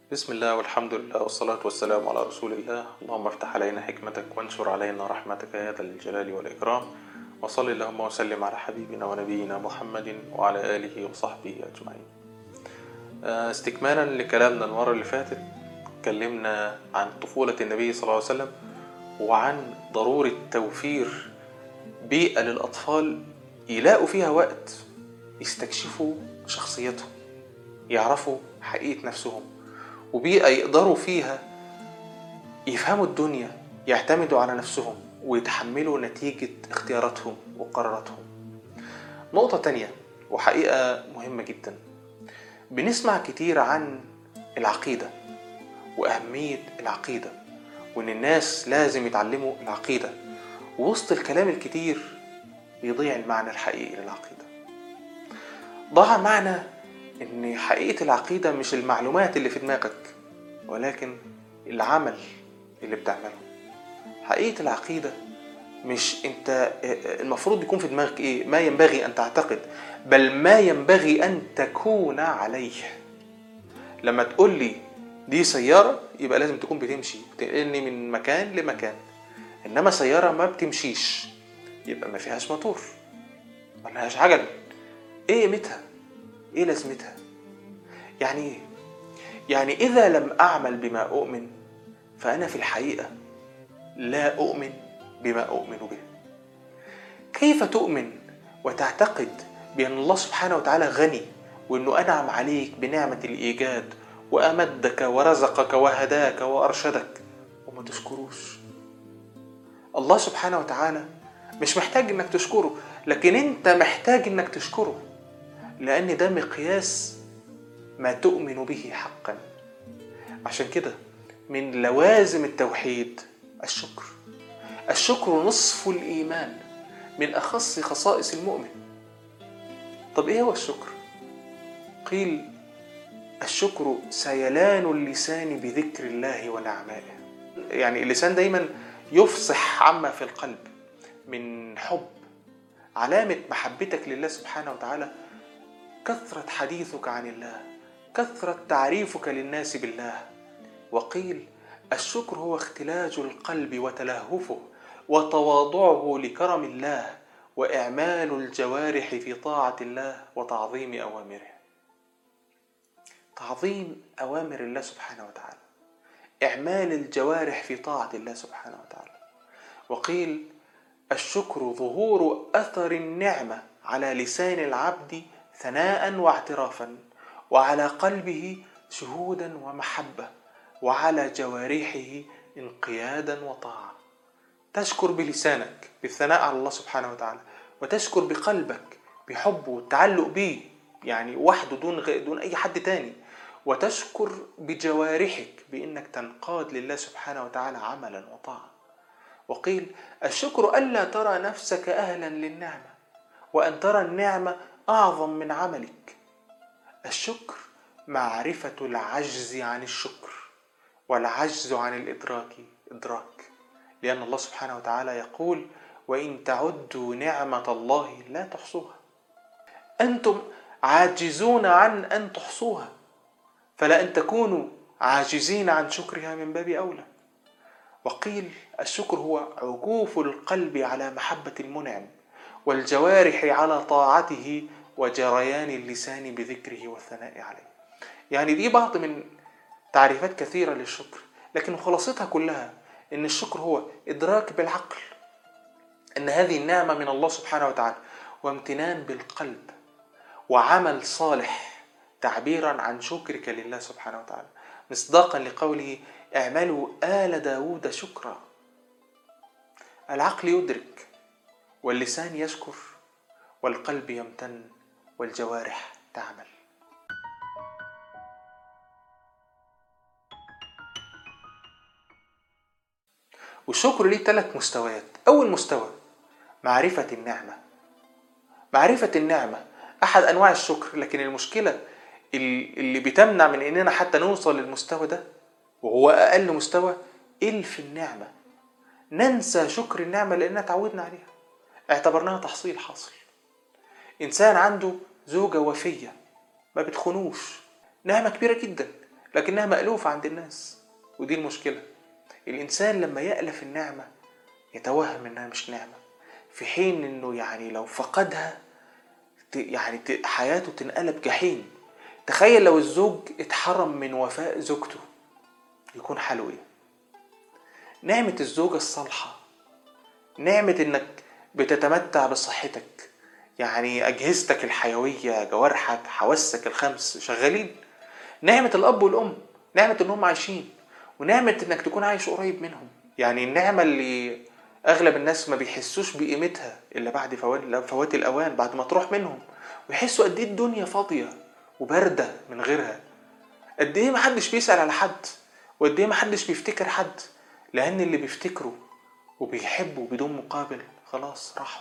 بسم الله والحمد لله والصلاة والسلام على رسول الله اللهم افتح علينا حكمتك وانشر علينا رحمتك يا ذا الجلال والإكرام وصل اللهم وسلم على حبيبنا ونبينا محمد وعلى آله وصحبه أجمعين آه، استكمالا لكلامنا المرة اللي فاتت اتكلمنا عن طفولة النبي صلى الله عليه وسلم وعن ضرورة توفير بيئة للأطفال يلاقوا فيها وقت يستكشفوا شخصيتهم يعرفوا حقيقة نفسهم وبيئة يقدروا فيها يفهموا الدنيا يعتمدوا على نفسهم ويتحملوا نتيجة اختياراتهم وقراراتهم نقطة تانية وحقيقة مهمة جدا بنسمع كتير عن العقيدة وأهمية العقيدة وإن الناس لازم يتعلموا العقيدة ووسط الكلام الكتير بيضيع المعنى الحقيقي للعقيدة ضاع معنى ان حقيقة العقيدة مش المعلومات اللي في دماغك ولكن العمل اللي بتعمله حقيقة العقيدة مش انت المفروض يكون في دماغك ايه ما ينبغي ان تعتقد بل ما ينبغي ان تكون عليه لما تقول لي دي سيارة يبقى لازم تكون بتمشي بتنقلني من مكان لمكان انما سيارة ما بتمشيش يبقى ما فيهاش موتور ما لهاش عجل ايه قيمتها ايه لازمتها يعني ايه يعني اذا لم اعمل بما اؤمن فانا في الحقيقه لا اؤمن بما اؤمن به كيف تؤمن وتعتقد بان الله سبحانه وتعالى غني وانه انعم عليك بنعمه الايجاد وامدك ورزقك وهداك وارشدك وما تشكروش الله سبحانه وتعالى مش محتاج انك تشكره لكن انت محتاج انك تشكره لأن ده مقياس ما تؤمن به حقا عشان كده من لوازم التوحيد الشكر الشكر نصف الإيمان من أخص خصائص المؤمن طب إيه هو الشكر؟ قيل الشكر سيلان اللسان بذكر الله ونعمائه يعني اللسان دايما يفصح عما في القلب من حب علامة محبتك لله سبحانه وتعالى كثرة حديثك عن الله كثرة تعريفك للناس بالله وقيل الشكر هو اختلاج القلب وتلهفه وتواضعه لكرم الله وإعمال الجوارح في طاعة الله وتعظيم أوامره تعظيم أوامر الله سبحانه وتعالى إعمال الجوارح في طاعة الله سبحانه وتعالى وقيل الشكر ظهور أثر النعمة على لسان العبد ثناء واعترافا وعلى قلبه شهودا ومحبه وعلى جوارحه انقيادا وطاعه تشكر بلسانك بالثناء على الله سبحانه وتعالى وتشكر بقلبك بحبه والتعلق به يعني وحده دون غ... دون اي حد تاني وتشكر بجوارحك بانك تنقاد لله سبحانه وتعالى عملا وطاعه وقيل الشكر الا ترى نفسك اهلا للنعمه وان ترى النعمه اعظم من عملك الشكر معرفه العجز عن الشكر والعجز عن الادراك ادراك لان الله سبحانه وتعالى يقول وان تعدوا نعمه الله لا تحصوها انتم عاجزون عن ان تحصوها فلا ان تكونوا عاجزين عن شكرها من باب اولى وقيل الشكر هو عكوف القلب على محبه المنعم والجوارح على طاعته وجريان اللسان بذكره والثناء عليه يعني دي بعض من تعريفات كثيرة للشكر لكن خلاصتها كلها إن الشكر هو إدراك بالعقل أن هذه النعمة من الله سبحانه وتعالى وامتنان بالقلب وعمل صالح تعبيرا عن شكرك لله سبحانه وتعالى مصداقا لقوله اعملوا آل داود شكرا العقل يدرك واللسان يشكر والقلب يمتن والجوارح تعمل والشكر ليه ثلاث مستويات أول مستوى معرفة النعمة معرفة النعمة أحد أنواع الشكر لكن المشكلة اللي بتمنع من إننا حتى نوصل للمستوى ده وهو أقل مستوى إلف النعمة ننسى شكر النعمة لأننا تعودنا عليها اعتبرناها تحصيل حاصل إنسان عنده زوجة وفية ما بتخونوش نعمة كبيرة جدا لكنها مألوفة عند الناس ودي المشكلة الإنسان لما يألف النعمة يتوهم إنها مش نعمة في حين إنه يعني لو فقدها يعني حياته تنقلب جحيم تخيل لو الزوج اتحرم من وفاء زوجته يكون حاله ايه نعمة الزوجة الصالحة نعمة انك بتتمتع بصحتك يعني اجهزتك الحيوية جوارحك حواسك الخمس شغالين نعمة الاب والام نعمة انهم عايشين ونعمة انك تكون عايش قريب منهم يعني النعمة اللي اغلب الناس ما بيحسوش بقيمتها الا بعد فوات الاوان بعد ما تروح منهم ويحسوا قد ايه الدنيا فاضيه وبارده من غيرها قد ايه محدش بيسال على حد وقد ايه محدش بيفتكر حد لان اللي بيفتكروا وبيحبوا بدون مقابل خلاص راحوا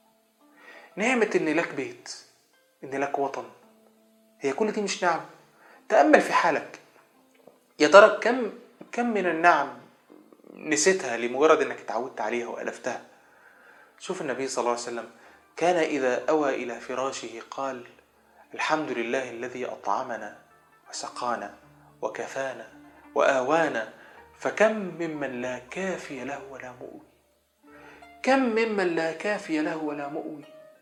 نعمة إن لك بيت إن لك وطن هي كل دي مش نعم تأمل في حالك يا ترى كم كم من النعم نسيتها لمجرد انك اتعودت عليها والفتها شوف النبي صلى الله عليه وسلم كان اذا اوى الى فراشه قال الحمد لله الذي اطعمنا وسقانا وكفانا واوانا فكم ممن لا كافي له ولا مؤوي كم ممن لا كافي له ولا مؤوي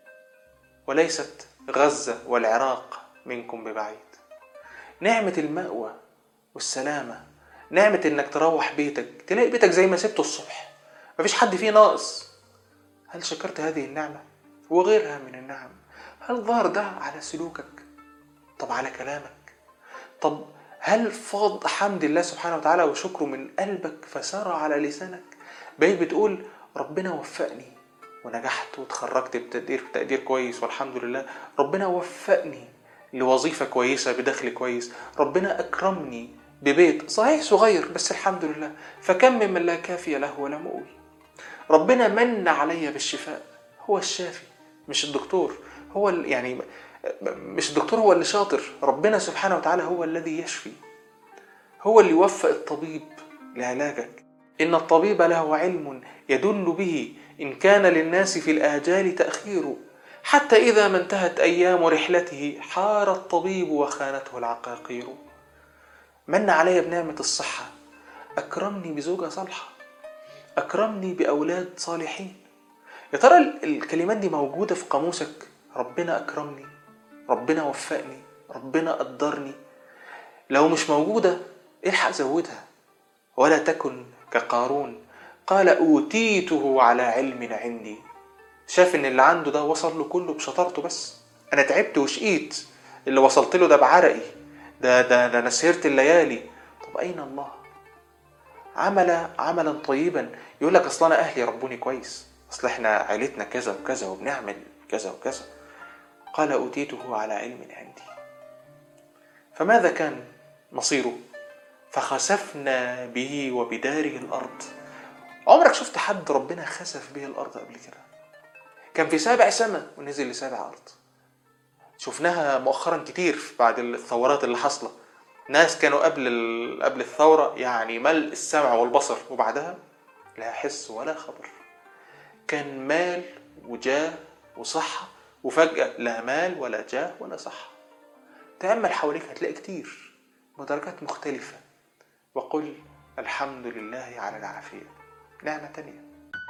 وليست غزه والعراق منكم ببعيد نعمه الماوى والسلامه نعمة انك تروح بيتك تلاقي بيتك زي ما سبته الصبح مفيش حد فيه ناقص هل شكرت هذه النعمة وغيرها من النعم هل ظهر ده على سلوكك طب على كلامك طب هل فاض حمد الله سبحانه وتعالى وشكره من قلبك فسار على لسانك بقيت بتقول ربنا وفقني ونجحت وتخرجت بتقدير بتقدير كويس والحمد لله ربنا وفقني لوظيفة كويسة بدخل كويس ربنا أكرمني ببيت صحيح صغير بس الحمد لله فكم ممن لا كافي له ولا مؤوي ربنا من علي بالشفاء هو الشافي مش الدكتور هو يعني مش الدكتور هو اللي شاطر ربنا سبحانه وتعالى هو الذي يشفي هو اللي يوفق الطبيب لعلاجك إن الطبيب له علم يدل به إن كان للناس في الآجال تأخير حتى إذا ما انتهت أيام رحلته حار الطبيب وخانته العقاقير من علي بنعمة الصحة أكرمني بزوجة صالحة أكرمني بأولاد صالحين يا ترى الكلمات دي موجودة في قاموسك ربنا أكرمني ربنا وفقني ربنا قدرني لو مش موجودة الحق زودها ولا تكن كقارون قال أوتيته على علم عندي شاف إن اللي عنده ده وصل له كله بشطارته بس أنا تعبت وشقيت اللي وصلت له ده بعرقي ده ده ده انا سهرت الليالي طب اين الله عمل عملا طيبا يقول لك اصل انا اهلي ربوني كويس اصل احنا عيلتنا كذا وكذا وبنعمل كذا وكذا قال اوتيته على علم عندي فماذا كان مصيره فخسفنا به وبداره الارض عمرك شفت حد ربنا خسف به الارض قبل كده كان في سابع سماء ونزل لسابع ارض شفناها مؤخرا كتير بعد الثورات اللي حاصله ناس كانوا قبل قبل الثوره يعني ملء السمع والبصر وبعدها لا حس ولا خبر كان مال وجاه وصحه وفجاه لا مال ولا جاه ولا صحه تامل حواليك هتلاقي كتير بدرجات مختلفه وقل الحمد لله على العافيه نعمه تانيه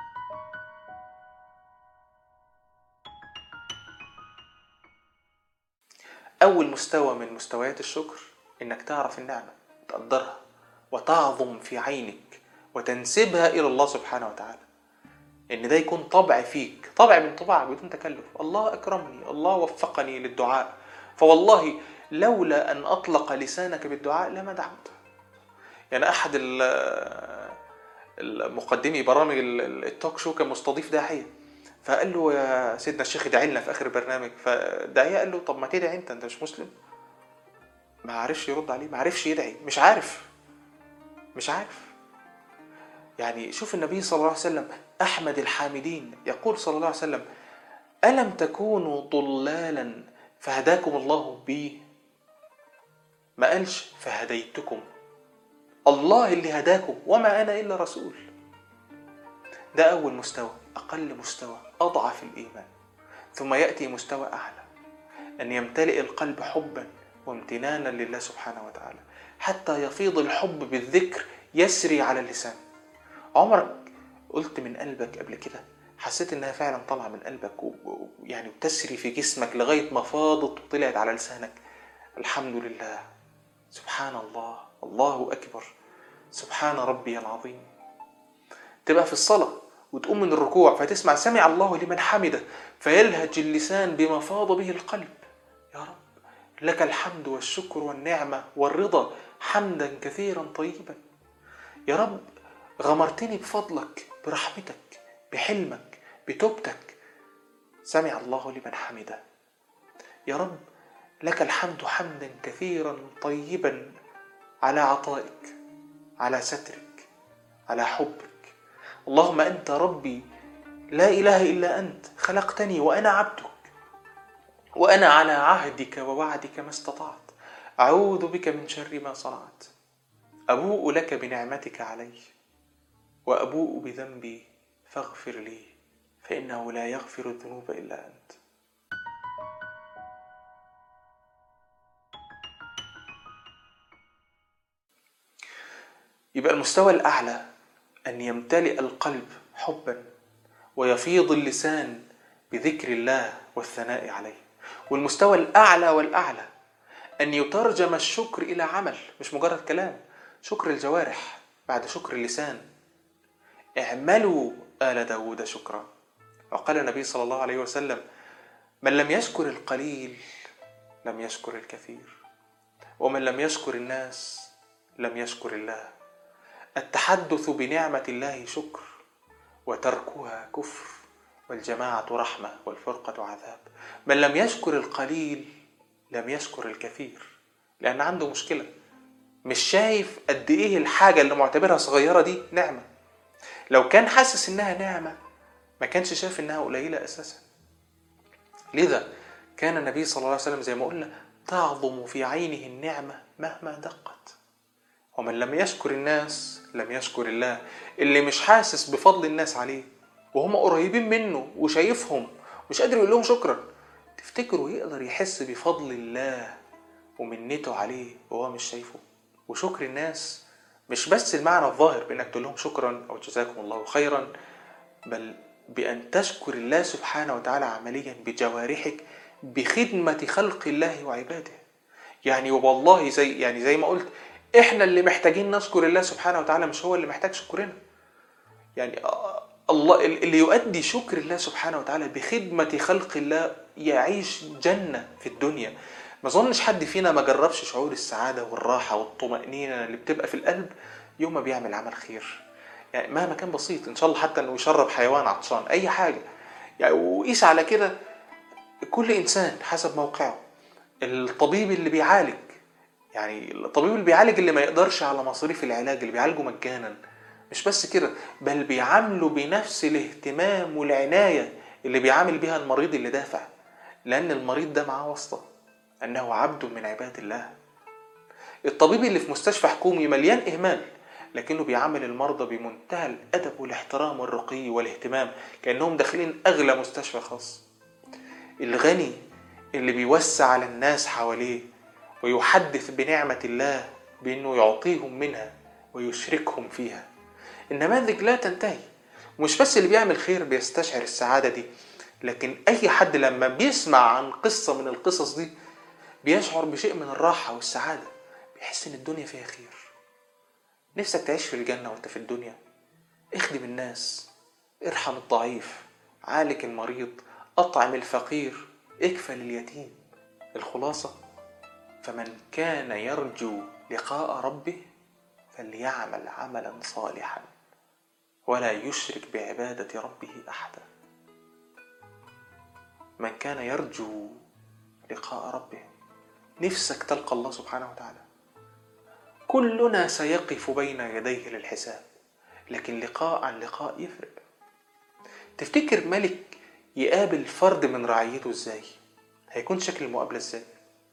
أول مستوى من مستويات الشكر إنك تعرف النعمة تقدرها وتعظم في عينك وتنسبها إلى الله سبحانه وتعالى إن ده يكون طبع فيك طبع من طباعك بدون تكلف الله أكرمني الله وفقني للدعاء فوالله لولا أن أطلق لسانك بالدعاء لما دعوت يعني أحد المقدمي برامج التوك شو كان مستضيف داعية فقال له يا سيدنا الشيخ ادعي لنا في اخر البرنامج فالداعيه قال له طب ما تدعي انت انت مش مسلم ما عرفش يرد عليه ما عرفش يدعي مش عارف مش عارف يعني شوف النبي صلى الله عليه وسلم احمد الحامدين يقول صلى الله عليه وسلم الم تكونوا ضلالا فهداكم الله بي ما قالش فهديتكم الله اللي هداكم وما انا الا رسول ده اول مستوى اقل مستوى أضعف الإيمان ثم يأتي مستوى أعلى أن يمتلئ القلب حبا وامتنانا لله سبحانه وتعالى حتى يفيض الحب بالذكر يسري على اللسان عمرك قلت من قلبك قبل كده حسيت انها فعلا طالعه من قلبك ويعني وتسري في جسمك لغايه ما فاضت وطلعت على لسانك الحمد لله سبحان الله الله اكبر سبحان ربي العظيم تبقى في الصلاه وتقوم من الركوع فتسمع سمع الله لمن حمده فيلهج اللسان بما فاض به القلب يا رب لك الحمد والشكر والنعمه والرضا حمدا كثيرا طيبا يا رب غمرتني بفضلك برحمتك بحلمك بتوبتك سمع الله لمن حمده يا رب لك الحمد حمدا كثيرا طيبا على عطائك على سترك على حبك اللهم انت ربي لا اله الا انت خلقتني وانا عبدك وانا على عهدك ووعدك ما استطعت اعوذ بك من شر ما صنعت ابوء لك بنعمتك علي وابوء بذنبي فاغفر لي فانه لا يغفر الذنوب الا انت يبقى المستوى الاعلى ان يمتلئ القلب حبا ويفيض اللسان بذكر الله والثناء عليه والمستوى الاعلى والاعلى ان يترجم الشكر الى عمل مش مجرد كلام شكر الجوارح بعد شكر اللسان اعملوا آل داود شكرا وقال النبي صلى الله عليه وسلم من لم يشكر القليل لم يشكر الكثير ومن لم يشكر الناس لم يشكر الله التحدث بنعمة الله شكر وتركها كفر والجماعة رحمة والفرقة عذاب من لم يشكر القليل لم يشكر الكثير لأن عنده مشكلة مش شايف قد إيه الحاجة اللي معتبرها صغيرة دي نعمة لو كان حاسس إنها نعمة ما كانش شايف إنها قليلة أساسا لذا كان النبي صلى الله عليه وسلم زي ما قلنا تعظم في عينه النعمة مهما دقت ومن لم يشكر الناس لم يشكر الله اللي مش حاسس بفضل الناس عليه وهم قريبين منه وشايفهم مش قادر يقول لهم شكرا تفتكروا يقدر يحس بفضل الله ومنته عليه وهو مش شايفه وشكر الناس مش بس المعنى الظاهر بانك تقول لهم شكرا او جزاكم الله خيرا بل بان تشكر الله سبحانه وتعالى عمليا بجوارحك بخدمه خلق الله وعباده يعني والله زي يعني زي ما قلت احنا اللي محتاجين نشكر الله سبحانه وتعالى مش هو اللي محتاج شكرنا يعني الله اللي يؤدي شكر الله سبحانه وتعالى بخدمة خلق الله يعيش جنة في الدنيا ما اظنش حد فينا ما جربش شعور السعادة والراحة والطمأنينة اللي بتبقى في القلب يوم ما بيعمل عمل خير يعني مهما كان بسيط ان شاء الله حتى انه يشرب حيوان عطشان اي حاجة يعني وقيس على كده كل انسان حسب موقعه الطبيب اللي بيعالج يعني الطبيب اللي بيعالج اللي ما يقدرش على مصاريف العلاج اللي بيعالجه مجانا مش بس كده بل بيعامله بنفس الاهتمام والعناية اللي بيعامل بها المريض اللي دافع لأن المريض ده معاه واسطة أنه عبد من عباد الله الطبيب اللي في مستشفى حكومي مليان إهمال لكنه بيعامل المرضى بمنتهى الأدب والاحترام والرقي والاهتمام كأنهم داخلين أغلى مستشفى خاص الغني اللي بيوسع على الناس حواليه ويحدث بنعمة الله بأنه يعطيهم منها ويشركهم فيها النماذج لا تنتهي مش بس اللي بيعمل خير بيستشعر السعادة دي لكن أي حد لما بيسمع عن قصة من القصص دي بيشعر بشيء من الراحة والسعادة بيحس إن الدنيا فيها خير نفسك تعيش في الجنة وأنت في الدنيا اخدم الناس ارحم الضعيف عالج المريض أطعم الفقير اكفل اليتيم الخلاصة فمن كان يرجو لقاء ربه فليعمل عملا صالحا ولا يشرك بعبادة ربه أحدا من كان يرجو لقاء ربه نفسك تلقى الله سبحانه وتعالى كلنا سيقف بين يديه للحساب لكن لقاء عن لقاء يفرق تفتكر ملك يقابل فرد من رعيته ازاي هيكون شكل المقابلة ازاي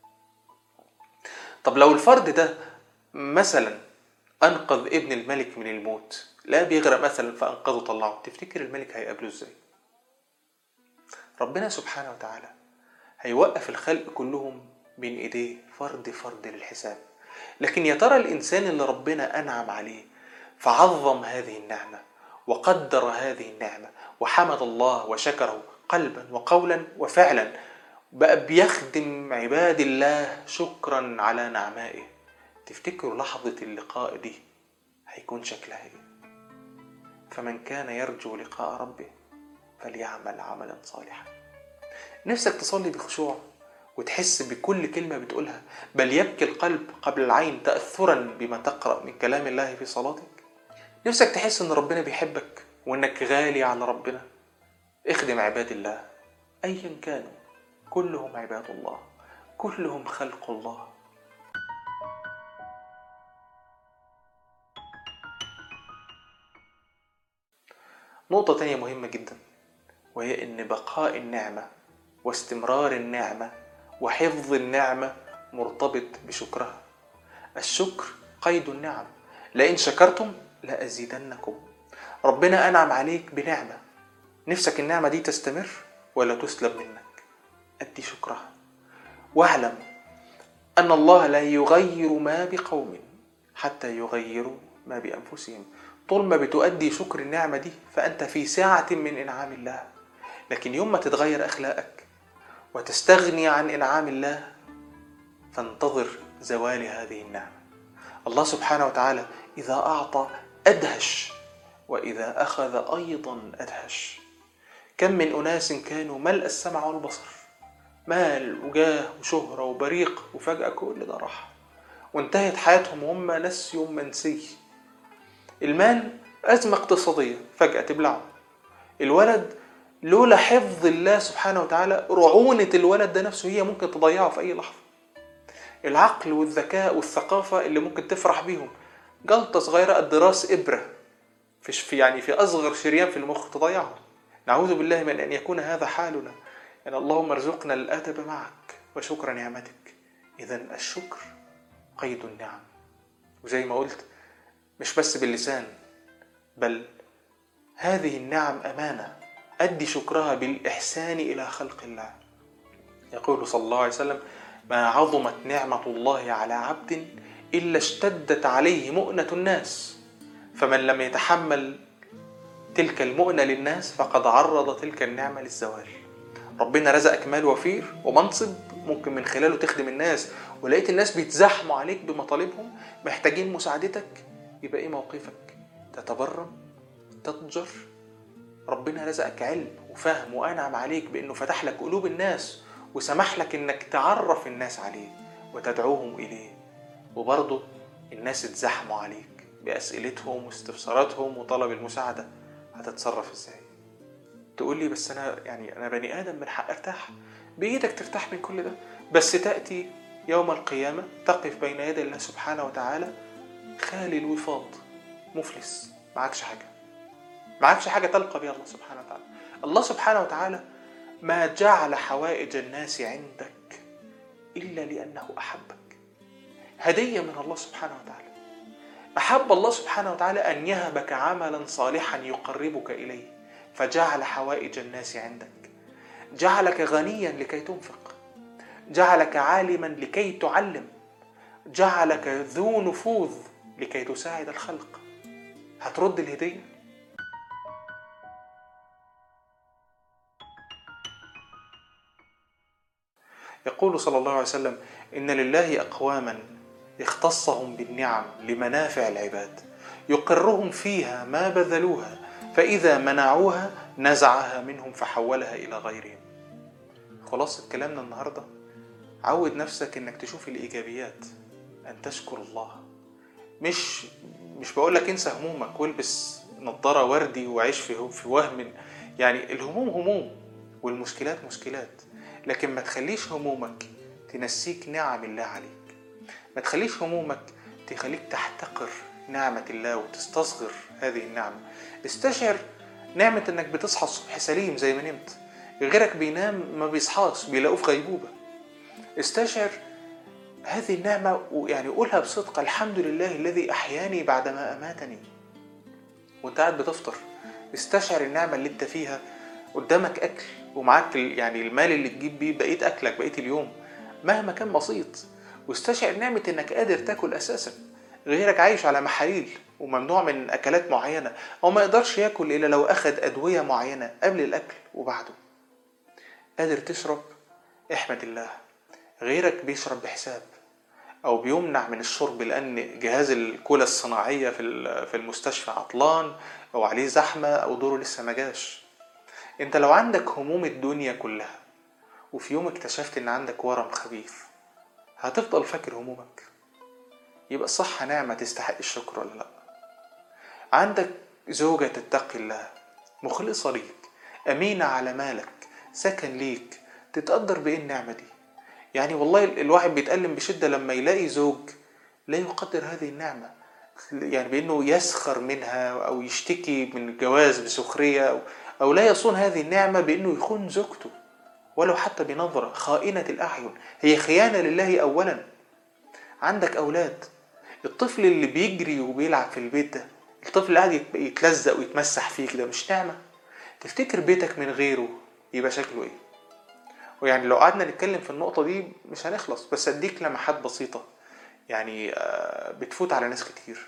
طب لو الفرد ده مثلا انقذ ابن الملك من الموت لا بيغرق مثلا فانقذه طلعه تفتكر الملك هيقابله ازاي ربنا سبحانه وتعالى هيوقف الخلق كلهم بين ايديه فرد فرد للحساب لكن يا ترى الانسان اللي ربنا انعم عليه فعظم هذه النعمه وقدر هذه النعمه وحمد الله وشكره قلبا وقولا وفعلا بقى بيخدم عباد الله شكرا على نعمائه تفتكروا لحظة اللقاء دي هيكون شكلها ايه فمن كان يرجو لقاء ربه فليعمل عملا صالحا نفسك تصلي بخشوع وتحس بكل كلمة بتقولها بل يبكي القلب قبل العين تأثرا بما تقرأ من كلام الله في صلاتك نفسك تحس ان ربنا بيحبك وانك غالي على ربنا اخدم عباد الله ايا كانوا كلهم عباد الله كلهم خلق الله نقطة تانية مهمة جدا وهي إن بقاء النعمة واستمرار النعمة وحفظ النعمة مرتبط بشكرها الشكر قيد النعم لئن شكرتم لأزيدنكم ربنا أنعم عليك بنعمة نفسك النعمة دي تستمر ولا تسلب منك أدي شكرها واعلم أن الله لا يغير ما بقوم حتى يغيروا ما بأنفسهم طول ما بتؤدي شكر النعمة دي فأنت في ساعة من إنعام الله لكن يوم ما تتغير أخلاقك وتستغني عن إنعام الله فانتظر زوال هذه النعمة الله سبحانه وتعالى إذا أعطى أدهش وإذا أخذ أيضا أدهش كم من أناس كانوا ملء السمع والبصر مال وجاه وشهرة وبريق وفجأة كل ده راح وانتهت حياتهم وهم نسيوا منسي المال أزمة اقتصادية فجأة تبلعه الولد لولا حفظ الله سبحانه وتعالى رعونة الولد ده نفسه هي ممكن تضيعه في أي لحظة العقل والذكاء والثقافة اللي ممكن تفرح بيهم جلطة صغيرة قد راس إبرة في يعني في أصغر شريان في المخ تضيعه نعوذ بالله من أن يكون هذا حالنا يعني اللهم ارزقنا الأدب معك وشكر نعمتك إذا الشكر قيد النعم وزي ما قلت مش بس باللسان بل هذه النعم أمانة أدي شكرها بالإحسان إلى خلق الله يقول صلى الله عليه وسلم ما عظمت نعمة الله على عبد إلا اشتدت عليه مؤنة الناس فمن لم يتحمل تلك المؤنة للناس فقد عرض تلك النعمة للزوال ربنا رزقك مال وفير ومنصب ممكن من خلاله تخدم الناس ولقيت الناس بيتزاحموا عليك بمطالبهم محتاجين مساعدتك يبقى ايه موقفك تتبرم تضجر ربنا رزقك علم وفهم وانعم عليك بانه فتح لك قلوب الناس وسمح لك انك تعرف الناس عليه وتدعوهم اليه وبرضه الناس اتزحموا عليك باسئلتهم واستفساراتهم وطلب المساعده هتتصرف ازاي تقول لي بس انا يعني انا بني ادم من حق ارتاح بايدك ترتاح من كل ده بس تاتي يوم القيامه تقف بين يدي الله سبحانه وتعالى خالي الوفاض مفلس معكش حاجه معكش حاجه تلقى بها الله سبحانه وتعالى الله سبحانه وتعالى ما جعل حوائج الناس عندك الا لانه احبك هديه من الله سبحانه وتعالى احب الله سبحانه وتعالى ان يهبك عملا صالحا يقربك اليه فجعل حوائج الناس عندك جعلك غنيا لكي تنفق جعلك عالما لكي تعلم جعلك ذو نفوذ لكي تساعد الخلق هترد الهديه يقول صلى الله عليه وسلم ان لله اقواما اختصهم بالنعم لمنافع العباد يقرهم فيها ما بذلوها فاذا منعوها نزعها منهم فحولها الى غيرهم خلاصة كلامنا النهارده عود نفسك انك تشوف الايجابيات ان تشكر الله مش مش بقول لك انسى همومك والبس نظارة وردي وعيش في في وهم يعني الهموم هموم والمشكلات مشكلات لكن ما تخليش همومك تنسيك نعم الله عليك ما تخليش همومك تخليك تحتقر نعمة الله وتستصغر هذه النعمة استشعر نعمة انك بتصحى الصبح سليم زي ما نمت غيرك بينام ما بيصحاش بيلاقوه في غيبوبة استشعر هذه النعمة ويعني قولها بصدق الحمد لله الذي أحياني بعدما أماتني وانت قاعد بتفطر استشعر النعمة اللي انت فيها قدامك أكل ومعاك يعني المال اللي تجيب بيه بقيت أكلك بقيت اليوم مهما كان بسيط واستشعر نعمة انك قادر تاكل اساسا غيرك عايش على محاليل وممنوع من اكلات معينة او ما يقدرش ياكل الا لو اخد ادوية معينة قبل الاكل وبعده قادر تشرب احمد الله غيرك بيشرب بحساب او بيمنع من الشرب لان جهاز الكلى الصناعيه في في المستشفى عطلان او عليه زحمه او دوره لسه ما جاش انت لو عندك هموم الدنيا كلها وفي يوم اكتشفت ان عندك ورم خبيث هتفضل فاكر همومك يبقى الصحة نعمة تستحق الشكر ولا لا عندك زوجة تتقي الله مخلصة ليك أمينة على مالك سكن ليك تتقدر بإيه النعمة دي يعني والله الواحد بيتألم بشدة لما يلاقي زوج لا يقدر هذه النعمة يعني بأنه يسخر منها أو يشتكي من الجواز بسخرية أو, أو لا يصون هذه النعمة بأنه يخون زوجته ولو حتى بنظرة خائنة الأعين هي خيانة لله أولا عندك أولاد الطفل اللي بيجري وبيلعب في البيت ده الطفل اللي قاعد يتلزق ويتمسح فيك ده مش نعمة تفتكر بيتك من غيره يبقى شكله ايه ويعني لو قعدنا نتكلم في النقطة دي مش هنخلص بس أديك لمحات بسيطة يعني بتفوت على ناس كتير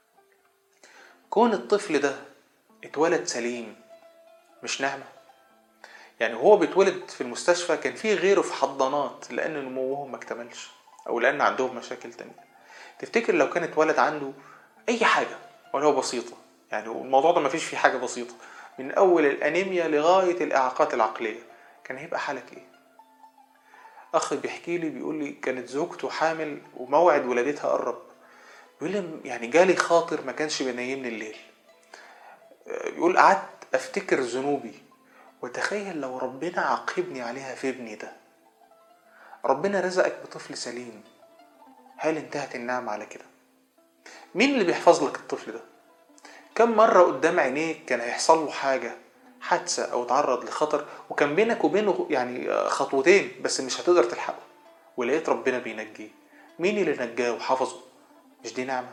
كون الطفل ده اتولد سليم مش نعمة يعني هو بيتولد في المستشفى كان في غيره في حضانات لأن نموهم ما اكتملش أو لأن عندهم مشاكل تانية تفتكر لو كان اتولد عنده أي حاجة ولو بسيطة يعني الموضوع ده مفيش فيه حاجة بسيطة من أول الأنيميا لغاية الإعاقات العقلية كان هيبقى حالك إيه؟ اخ بيحكي لي بيقول لي كانت زوجته حامل وموعد ولادتها قرب بيقول لي يعني جالي خاطر ما كانش بينيمني الليل بيقول قعدت افتكر ذنوبي وتخيل لو ربنا عاقبني عليها في ابني ده ربنا رزقك بطفل سليم هل انتهت النعمة على كده مين اللي بيحفظ لك الطفل ده كم مرة قدام عينيك كان هيحصل له حاجة حادثة أو تعرض لخطر وكان بينك وبينه يعني خطوتين بس مش هتقدر تلحقه ولقيت ربنا بينجيه مين اللي نجاه وحفظه مش دي نعمة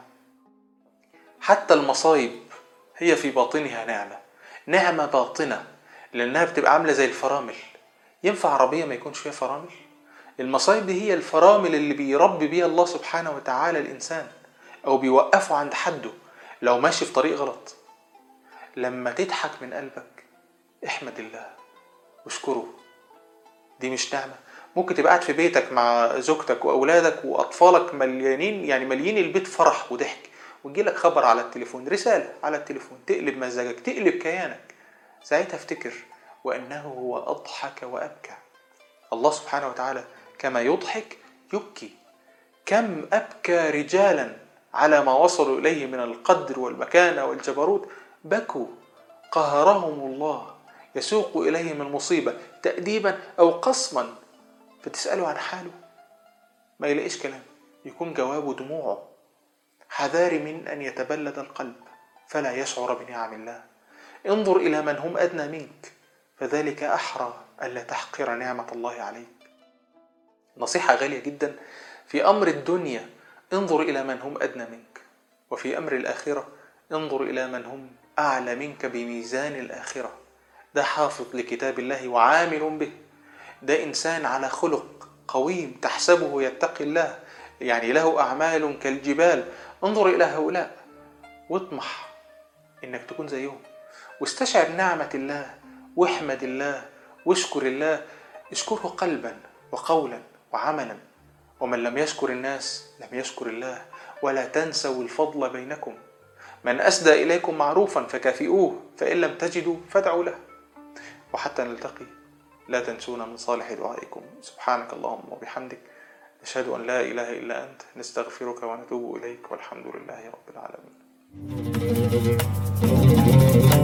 حتى المصايب هي في باطنها نعمة نعمة باطنة لأنها بتبقى عاملة زي الفرامل ينفع عربية ما يكونش فيها فرامل المصايب دي هي الفرامل اللي بيربي بيها الله سبحانه وتعالى الإنسان أو بيوقفه عند حده لو ماشي في طريق غلط لما تضحك من قلبك احمد الله واشكره دي مش نعمة ممكن تبقى قاعد في بيتك مع زوجتك وأولادك وأطفالك مليانين يعني مليين البيت فرح وضحك ويجيلك خبر على التليفون رسالة على التليفون تقلب مزاجك تقلب كيانك ساعتها افتكر وأنه هو أضحك وأبكى الله سبحانه وتعالى كما يضحك يبكي كم أبكى رجالا على ما وصلوا إليه من القدر والمكانة والجبروت بكوا قهرهم الله يسوق إليهم المصيبة تأديبا أو قصما فتسأله عن حاله ما يلاقيش كلام يكون جوابه دموعه حذار من أن يتبلد القلب فلا يشعر بنعم الله انظر إلى من هم أدنى منك فذلك أحرى ألا تحقر نعمة الله عليك نصيحة غالية جدا في أمر الدنيا انظر إلى من هم أدنى منك وفي أمر الآخرة انظر إلى من هم أعلى منك بميزان الآخرة ده حافظ لكتاب الله وعامل به ده إنسان على خلق قويم تحسبه يتقي الله يعني له أعمال كالجبال انظر إلى هؤلاء واطمح إنك تكون زيهم واستشعر نعمة الله واحمد الله واشكر الله اشكره قلبا وقولا وعملا ومن لم يشكر الناس لم يشكر الله ولا تنسوا الفضل بينكم من أسدى إليكم معروفا فكافئوه فإن لم تجدوا فادعوا له وحتى نلتقي لا تنسونا من صالح دعائكم سبحانك اللهم وبحمدك نشهد أن لا إله إلا أنت نستغفرك ونتوب إليك والحمد لله رب العالمين